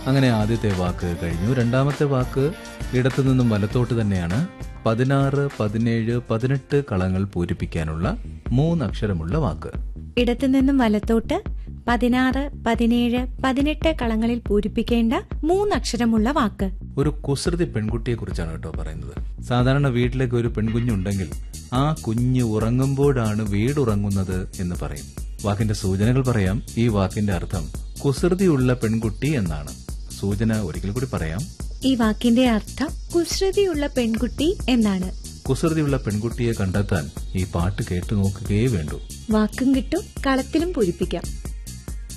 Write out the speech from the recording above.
അങ്ങനെ ആദ്യത്തെ വാക്ക് കഴിഞ്ഞു രണ്ടാമത്തെ വാക്ക് ഇടത്തു നിന്നും വലത്തോട്ട് തന്നെയാണ് പതിനാറ് പതിനേഴ് പതിനെട്ട് കളങ്ങൾ പൂരിപ്പിക്കാനുള്ള മൂന്നക്ഷരമുള്ള വാക്ക് ഇടത്തു നിന്നും വലത്തോട്ട് പതിനാറ് പതിനേഴ് പതിനെട്ട് കളങ്ങളിൽ പൂരിപ്പിക്കേണ്ട മൂന്നക്ഷരമുള്ള വാക്ക് ഒരു കുസൃതി പെൺകുട്ടിയെ കുറിച്ചാണ് കേട്ടോ പറയുന്നത് സാധാരണ വീട്ടിലേക്ക് ഒരു പെൺകുഞ്ഞുണ്ടെങ്കിൽ ആ കുഞ്ഞ് ഉറങ്ങുമ്പോഴാണ് വീടുറങ്ങുന്നത് എന്ന് പറയും വാക്കിന്റെ സൂചനകൾ പറയാം ഈ വാക്കിന്റെ അർത്ഥം കുസൃതിയുള്ള പെൺകുട്ടി എന്നാണ് സൂചന ഒരിക്കൽ കൂടി പറയാം ഈ വാക്കിന്റെ അർത്ഥം കുസൃതിയുള്ള പെൺകുട്ടി എന്നാണ് കുസൃതിയുള്ള പെൺകുട്ടിയെ കണ്ടെത്താൻ ഈ പാട്ട് കേട്ടു നോക്കുകയേ വേണ്ടൂ വാക്കും കിട്ടും കളത്തിലും പൂരിപ്പിക്കാം